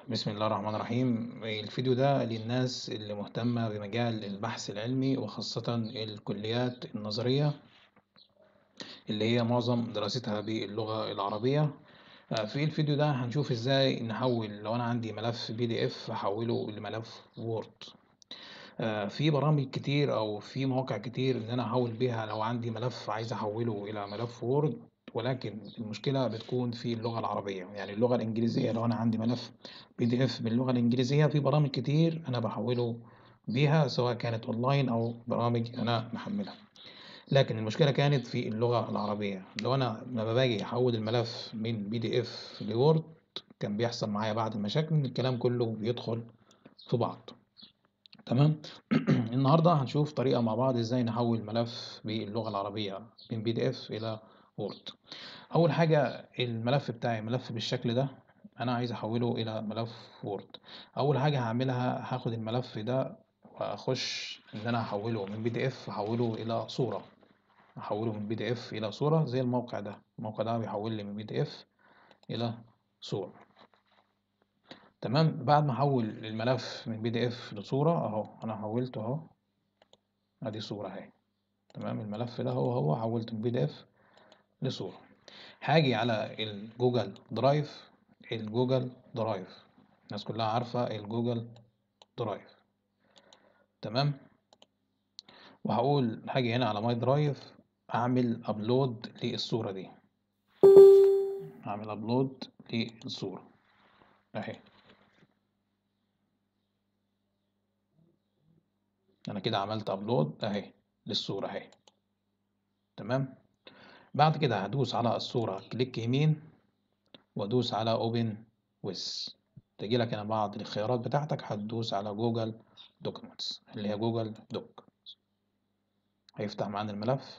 بسم الله الرحمن الرحيم الفيديو ده للناس اللي مهتمة بمجال البحث العلمي وخاصة الكليات النظرية اللي هي معظم دراستها باللغة العربية في الفيديو ده هنشوف ازاي نحول لو انا عندي ملف بي دي اف احوله لملف وورد في برامج كتير او في مواقع كتير ان انا احول بيها لو عندي ملف عايز احوله الى ملف وورد ولكن المشكلة بتكون في اللغة العربية يعني اللغة الإنجليزية لو أنا عندي ملف بي دي إف باللغة الإنجليزية في برامج كتير أنا بحوله بيها سواء كانت أونلاين أو برامج أنا محملها لكن المشكلة كانت في اللغة العربية لو أنا لما باجي أحول الملف من بي دي إف لوورد كان بيحصل معايا بعض المشاكل إن الكلام كله بيدخل في بعض تمام النهاردة هنشوف طريقة مع بعض إزاي نحول ملف باللغة العربية من بي دي إف إلى وورد اول حاجه الملف بتاعي ملف بالشكل ده انا عايز احوله الى ملف وورد اول حاجه هعملها هاخد الملف ده واخش ان انا احوله من بي دي اف احوله الى صوره احوله من بي دي اف الى صوره زي الموقع ده الموقع ده بيحول لي من بي دي اف الى صوره تمام بعد ما احول الملف من بي دي اف لصوره اهو انا حولته اهو ادي صوره اهي تمام الملف ده هو هو حولته من بي دي اف لصورة هاجي على الجوجل درايف الجوجل درايف الناس كلها عارفة الجوجل درايف تمام وهقول هاجي هنا على ماي درايف اعمل ابلود للصورة دي اعمل ابلود للصورة اهي انا كده عملت ابلود اهي للصورة اهي تمام بعد كده هدوس على الصورة كليك يمين وادوس على اوبن ويز تجي لك هنا بعض الخيارات بتاعتك هتدوس على جوجل دوكيومنتس اللي هي جوجل دوك هيفتح معانا الملف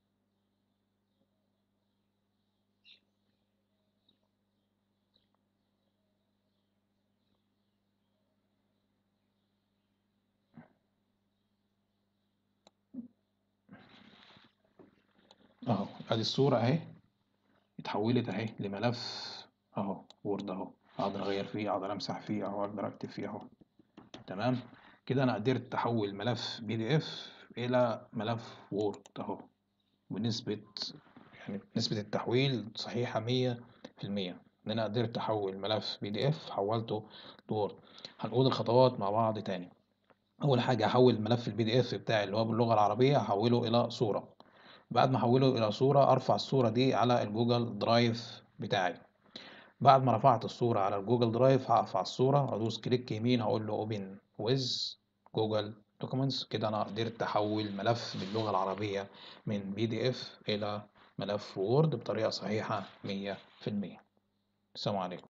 اهو ادي الصورة اهي اتحولت اهي لملف اهو وورد اهو اقدر اغير فيه اقدر امسح فيه اهو اقدر اكتب فيه اهو تمام كده انا قدرت احول ملف بي دي اف الى ملف وورد اهو بنسبة يعني نسبة التحويل صحيحة مية في المية ان انا قدرت احول ملف بي دي اف حولته لوورد هنقول الخطوات مع بعض تاني اول حاجة احول ملف البي دي اف بتاعي اللي هو باللغة العربية احوله الى صورة بعد ما احوله الى صورة ارفع الصورة دي على الجوجل درايف بتاعي بعد ما رفعت الصورة على الجوجل درايف هرفع الصورة ادوس كليك يمين هقول له اوبن ويز جوجل دوكيومنتس كده انا قدرت احول ملف باللغة العربية من بي دي اف الى ملف وورد بطريقة صحيحة مية في المية السلام عليكم